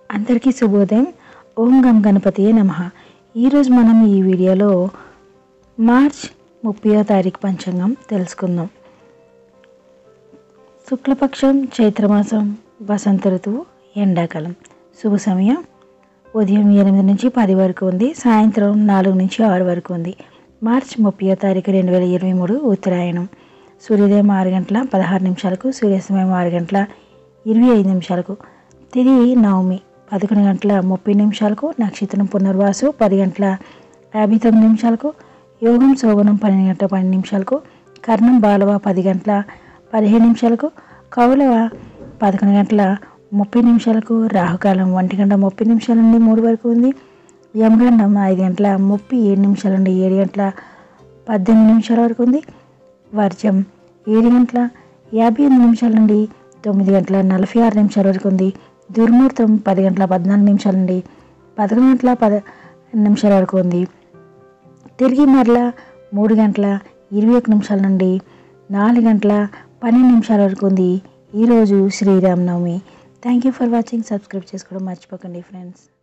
అందరికీ శుభోదయం ఓం గం గణపతియే నమ ఈరోజు మనం ఈ వీడియోలో మార్చ్ ముప్పయో తారీఖు పంచాంగం తెలుసుకుందాం శుక్లపక్షం చైత్రమాసం వసంత ఋతువు ఎండాకాలం శుభ సమయం ఉదయం ఎనిమిది నుంచి పది వరకు ఉంది సాయంత్రం నాలుగు నుంచి ఆరు వరకు ఉంది మార్చ్ ముప్పయో తారీఖు రెండు వేల ఇరవై మూడు ఉత్తరాయణం సూర్యోదయం ఆరు గంటల పదహారు నిమిషాలకు సూర్యాస్తమయం ఆరు గంటల ఇరవై ఐదు నిమిషాలకు తిది నవమి పదకొండు గంటల ముప్పై నిమిషాలకు నక్షత్రం పునర్వాసు పది గంటల యాభై తొమ్మిది నిమిషాలకు యోగం శోభనం పన్నెండు గంటల పన్నెండు నిమిషాలకు కర్ణం బాలవ పది గంటల పదిహేను నిమిషాలకు కౌలవ పదకొండు గంటల ముప్పై నిమిషాలకు రాహుకాలం ఒంటి గంట ముప్పై నిమిషాల నుండి మూడు వరకు ఉంది యమగండం ఐదు గంటల ముప్పై ఏడు నిమిషాల నుండి ఏడు గంటల పద్దెనిమిది నిమిషాల వరకు ఉంది వర్జం ఏడు గంటల యాభై ఎనిమిది నిమిషాల నుండి తొమ్మిది గంటల నలభై ఆరు నిమిషాల వరకు ఉంది దుర్ముహూర్తం పది గంటల పద్నాలుగు నిమిషాల నుండి పదకొండు గంటల పద నిమిషాల వరకు ఉంది తిరిగి మరలా మూడు గంటల ఇరవై ఒక నిమిషాల నుండి నాలుగు గంటల పన్నెండు నిమిషాల వరకు ఉంది ఈరోజు Sri Rama Navami thank you for watching subscribe చేసుకోవడం మర్చిపోకండి ఫ్రెండ్స్